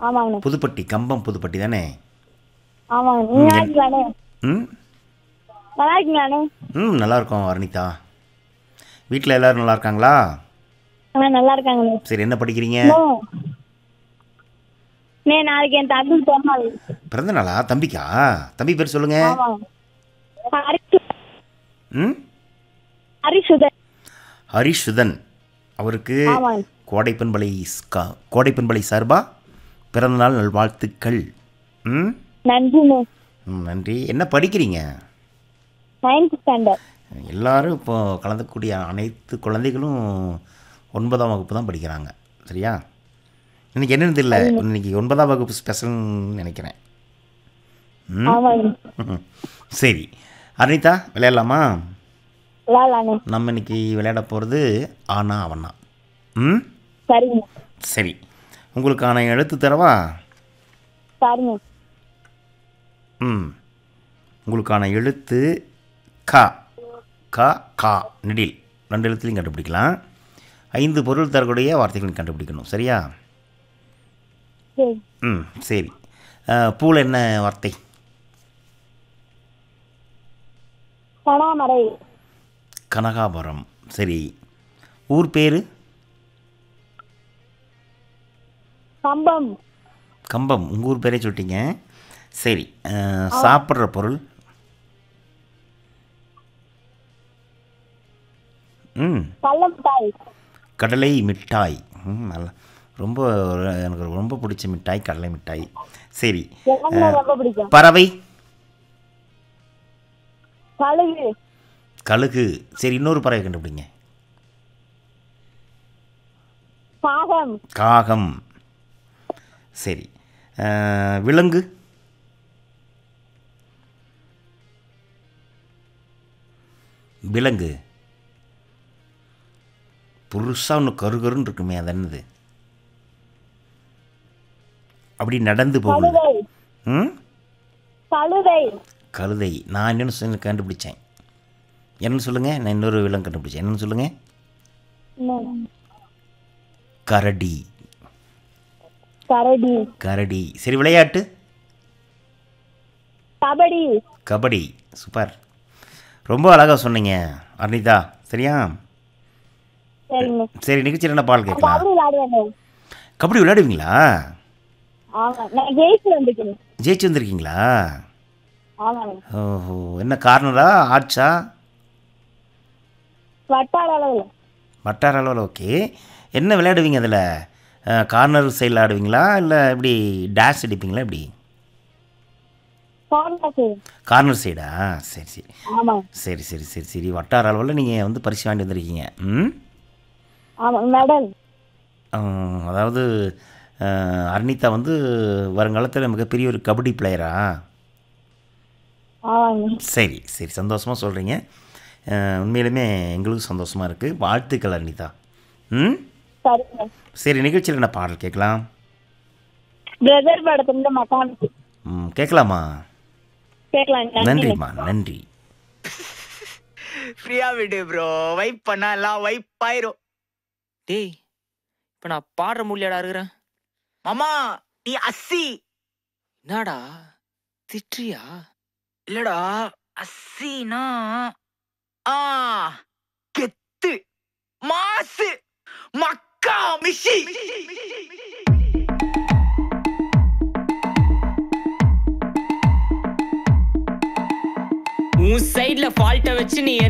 ஆமாங்கண்ணே புதுப்பட்டி கம்பம் புதுப்பட்டி தானே ஆமாங்க நீங்க நல்லா இருக்கீங்களாண்ணே ம் நல்லா இருக்கீங்களாண்ணே ம் நல்லா இருக்கோம் அருணிதா வீட்டில் எல்லோரும் நல்லா இருக்காங்களா ஆ நல்லா இருக்காங்கண்ணே சரி என்ன படிக்கிறீங்க நே நாளைக்கு என் தம்பி பிறந்தாள் பிறந்த நாளா தம்பிக்கா தம்பி பேர் சொல்லுங்க ஆமாங்க ஹரிசு ம் ஹரிசுதன் ஹரிஷுதன் அவருக்கு ஆமாங்க கோடைப்பண்பலை ஸ்கா கோடைப்பண்பலை சார்பா பிறந்தநாள் நல்வாழ்த்துக்கள் ம் நன்றிண்ணே ம், நன்றி என்ன படிக்கிறீங்க நைன்த் ஸ்டாண்டர்ட் எல்லாரும் இப்போ கலந்துக்கூடிய அனைத்து குழந்தைகளும் ஒன்பதாம் வகுப்பு தான் படிக்கிறாங்க சரியா இன்னைக்கு என்னன்னு தெரியல இன்னைக்கு ஒன்பதாம் வகுப்பு ஸ்பெஷல்னு நினைக்கிறேன் ம் ஆமாங்க சரி அருணிதா விளையாடலாமா விளாட்லாண்ணே நம்ம இன்னைக்கு விளையாட போகிறது ஆனா அவனா ம் சரிங்க சரி உங்களுக்கான எழுத்து தரவா சரிங்க ம் உங்களுக்கான எழுத்து கா கா கா நெடில் ரெண்டு எழுத்துலையும் கண்டுபிடிக்கலாம் ஐந்து பொருள் தரக்கூடிய வார்த்தைகளையும் கண்டுபிடிக்கணும் சரியா சரி ம் சரி பூவில் என்ன வார்த்தை கனாமரை கனகாபுரம் சரி ஊர் பேர் கம்பம் கம்பம் உங்கள் ஊர் பேரே சொல்லிட்டீங்க சரி அஹ், சாப்பிட்ற பொருள் ம் கள்ளமிட்டாய் கடலை மிட்டாய் ம் நல்லா ரொம்ப ஒரு- எனக்கு ரொம்ப பிடிச்ச மிட்டாய் கடலை மிட்டாய் சரி எனக்கு ரொம்ப பிடிக்கும் பறவை கழுகு கழுகு சரி இன்னொரு பறவை கண்டுபிடிங்க காகம் காகம் சரி அஹ், விலங்கு விலங்கு புதுசாக ஒன்று கருகருன்னு இருக்குமே அது என்னது அப்படி நடந்து போகுது கழுதை ம் கழுதை கழுதை நான் என்னென்னு சொல்லி கண்டுபிடிச்சேன் என்னன்னு சொல்லுங்கள் நான் இன்னொரு விலங்கு கண்டுபிடிச்சேன் என்னன்னு சொல்லுங்கள் இன்னும் கரடி கரடி கரடி சரி விளையாட்டு கபடி கபடி சூப்பர் ரொம்ப அழகாக சொன்னீங்க அர்னிதா சரியா சரிங்க சரி நிகழ்ச்சியில் என்ன பால் கேட்கலாம் கபடி விளையாடுவேன் கபடி விளையாடுவீங்களா ஆமா நான் ஜெயிச்சு வந்துக்கிறேன் ஜெயிச்சு வந்திருக்கீங்களா ஆமாங்க ஓஹோ என்ன கார்னரா ஆட்சா வட்டார அளவில் வட்டார அளவில் ஓகே என்ன விளையாடுவீங்க அதில் கார்னர் சைடில் ஆடுவீங்களா இல்லை எப்படி டேஷ் அடிப்பீங்களா எப்படி கான்டாக்ட் கார்னர் சைடா சரி சரி ஆமாங்க சரி சரி சரி சரி வட்டார அளவில் நீங்கள் வந்து பரிசு வாங்கி வந்திருக்கீங்க ம் ஆமாங்க மெடல் ஆஹ், அதாவது ஆஹ், அர்னிதா வந்து வருங்காலத்தில் மிகப்பெரிய ஒரு கபடி பிளேயரா ஆமாங்க சரி சரி சந்தோஷமாக சொல்கிறீங்க உண்மையிலுமே எங்களுக்கும் சந்தோஷமாக இருக்குது வாழ்த்துக்கள் அர்னிதா ம் சரிங்க சரி நிகழ்ச்சியில் என்ன பாடல் கேட்கலாம் பிரதர் படத்துல மக்கானுக்கு ம் கேட்கலாமா கேட்கலாம் நன்றி நன்றிம்மா நன்றி ஃப்ரீயா விடு ப்ரோ வைப் பண்ணா எல்லாம் வைப் ஆயிரும் டேய் இப்ப நான் பாடுற முடியாடா இருக்கிறேன் மாமா நீ அஸ்ஸி என்னடா திட்டுறியா இல்லடா அஸ்ஸினா ஆ கெத்து மாசு மக்கா மிஷி உன் சைடுல ஃபால்ட்ட வச்சு நீ என்ன